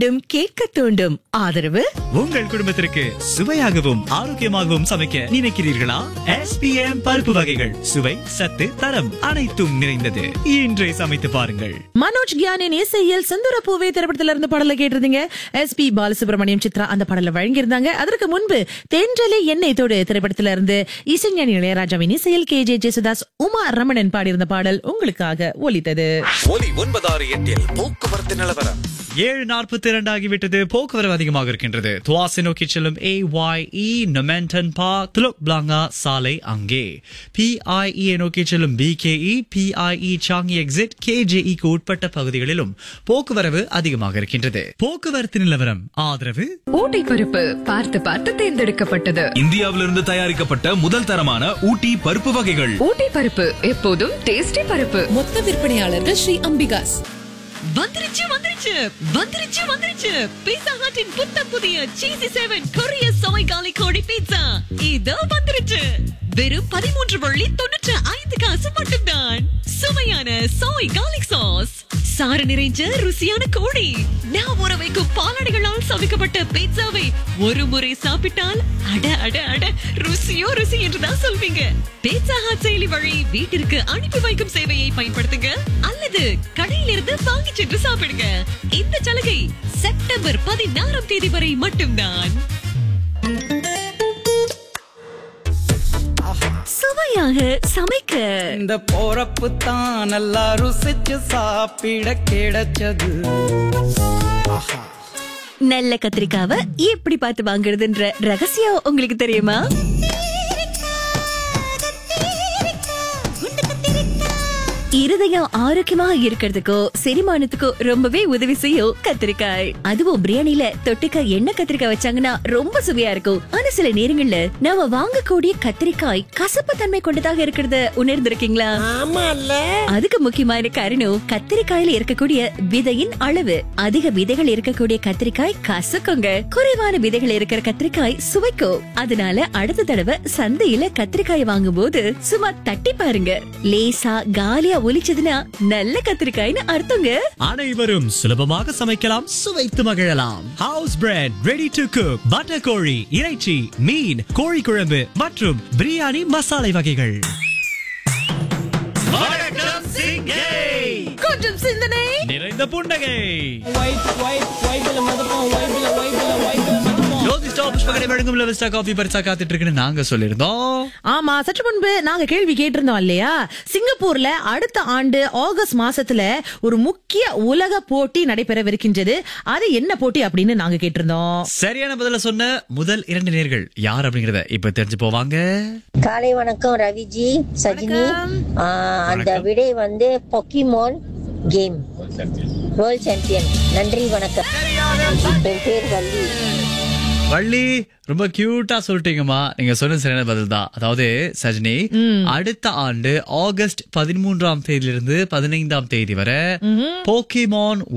மீண்டும் கேட்க தூண்டும் ஆதரவு உங்கள் குடும்பத்திற்கு சுவையாகவும் ஆரோக்கியமாகவும் சமைக்க நினைக்கிறீர்களா எஸ்பிஎம் பருப்பு வகைகள் சுவை சத்து தரம் அனைத்தும் நிறைந்தது இன்றே சமைத்து பாருங்கள் மனோஜ் கியானின் இசையில் செந்தூர பூவே திரைப்படத்துல இருந்து பாடல கேட்டிருந்தீங்க எஸ் பி பாலசுப்ரமணியம் சித்ரா அந்த பாடல வழங்கியிருந்தாங்க அதற்கு முன்பு தென்றலே எண்ணெய் தோடு திரைப்படத்துல இருந்து இசைஞானி இளையராஜாவின் இசையில் கே ஜே ஜெசுதாஸ் உமா ரமணன் பாடியிருந்த பாடல் உங்களுக்காக ஒலித்தது ஒலி ஒன்பதாறு எட்டில் போக்குவரத்து நிலவரம் ஏழு நாற்பத்தி இரண்டு ஆகிவிட்டது போக்குவரவு அதிகமாக இருக்கின்றது துவாசி நோக்கி செல்லும் ஏ ஒய் இ நொமெண்டன் பார்க் துலோக் பிளாங்கா சாலை அங்கே பிஐஇ நோக்கி செல்லும் பிகேஇ பிஐஇ சாங்கி எக்ஸிட் கேஜேஇக்கு உட்பட்ட பகுதிகளிலும் போக்குவரவு அதிகமாக இருக்கின்றது போக்குவரத்து நிலவரம் ஆதரவு ஊட்டி பருப்பு பார்த்து பார்த்து தேர்ந்தெடுக்கப்பட்டது இந்தியாவிலிருந்து தயாரிக்கப்பட்ட முதல் தரமான ஊட்டி பருப்பு வகைகள் ஊட்டி பருப்பு எப்போதும் டேஸ்டி பருப்பு மொத்த விற்பனையாளர்கள் ஸ்ரீ அம்பிகாஸ் வந்துருச்சு வந்துருச்சு வந்துருச்சு வந்துருச்சு பீட்சா ஹட்டின் புத்த புதிய சீசி செவன் கொரிய சோய் காலி கோடி பீட்சா இதோ வந்துருச்சு வெறும் பதிமூன்று வள்ளி தொண்ணூற்று ஐந்து காசு மட்டும்தான் சுவையான சோய் காலிக் சாஸ் சாறு நிறைஞ்ச ருசியான கோழி நான் ஊற வைக்கும் பாலாடைகளால் சமைக்கப்பட்ட பீட்சாவை ஒரு முறை சாப்பிட்டால் அட அட அட ருசியோ ருசி என்றுதான் சொல்வீங்க பீட்சா ஹாட் செயலி வழி வீட்டிற்கு அனுப்பி வைக்கும் சேவையை பயன்படுத்துங்க அல்லது கடையிலிருந்து வாங்கி சென்று சாப்பிடுங்க இந்த சலுகை செப்டம்பர் பதினாறாம் தேதி வரை மட்டும்தான் சுவையாக சமைக்க இந்த போறப்பு தான் நல்லா ருசிச்சு சாப்பிட கிடைச்சது நல்ல கத்திரிக்காவை எப்படி பார்த்து வாங்குறதுன்ற ரகசியம் உங்களுக்கு தெரியுமா இருதயம் ஆரோக்கியமா இருக்கிறதுக்கோ செரிமானத்துக்கோ ரொம்பவே உதவி செய்யும் கத்திரிக்காய் அதுவும் பிரியாணில தொட்டுக்க எண்ணெய் கத்திரிக்காய் வச்சாங்கன்னா ரொம்ப சுவையா இருக்கும் ஆனா சில நேரங்கள்ல நாம வாங்கக்கூடிய கத்திரிக்காய் கசப்பு தன்மை கொண்டதாக இருக்கிறத உணர்ந்திருக்கீங்களா அதுக்கு முக்கியமான காரணம் கத்திரிக்காயில இருக்கக்கூடிய விதையின் அளவு அதிக விதைகள் இருக்கக்கூடிய கத்திரிக்காய் கசக்குங்க குறைவான விதைகள் இருக்கிற கத்திரிக்காய் சுவைக்கும் அதனால அடுத்த தடவை சந்தையில கத்திரிக்காய் வாங்கும் போது சும்மா தட்டி பாருங்க லேசா காலியா ஒலிச்சதுன்னா நல்ல கத்திரிக்காய்னு அர்த்தங்க அனைவரும் சுலபமாக சமைக்கலாம் சுவைத்து மகிழலாம் house bread ready to cook butter கோழி இறைச்சி மீன் கோழி குழம்பு மற்றும் பிரியாணி மசாலை வகைகள் வணக்கம் சிங்கை கொஞ்சம் சிந்தனை நிறைந்த புன்னகை ஒயிட் ஒயிட் ஒயிட்ல மதப்போம் ஒயிட்ல ஒயிட்ல ஒயிட்ல ஜோதி ஸ்டாப் புஷ்பகடை வழங்கும் லெவஸ்டா காஃபி பரிசா காத்துட்டு இருக்குன்னு நாங்க சொல்லியிருந்தோம் ஆமா சற்று முன்பு நாங்க கேள்வி கேட்டிருந்தோம் இல்லையா சிங்கப்பூர்ல அடுத்த ஆண்டு ஆகஸ்ட் மாசத்துல ஒரு முக்கிய உலக போட்டி நடைபெறவிருக்கின்றது அது என்ன போட்டி அப்படின்னு நாங்க கேட்டிருந்தோம் சரியான பதில சொன்ன முதல் இரண்டு நேர்கள் யார் அப்படிங்கறத இப்ப தெரிஞ்சு போவாங்க காலை வணக்கம் ரவிஜி சஜினி வணக்கம். ஆ, அந்த விடை வந்து பொக்கிமோன் கேம் வேர்ல்ட் சாம்பியன் நன்றி வணக்கம் என் பேர் வள்ளி வள்ளி ரொம்ப கியூட்டா சொல்லிட்டீங்கம்மா நீங்க சொன்ன சரியான பதில் தான் அதாவது சஜினி அடுத்த ஆண்டு ஆகஸ்ட் பதிமூன்றாம் தேதியிலிருந்து பதினைந்தாம் தேதி வரை போக்கிமான்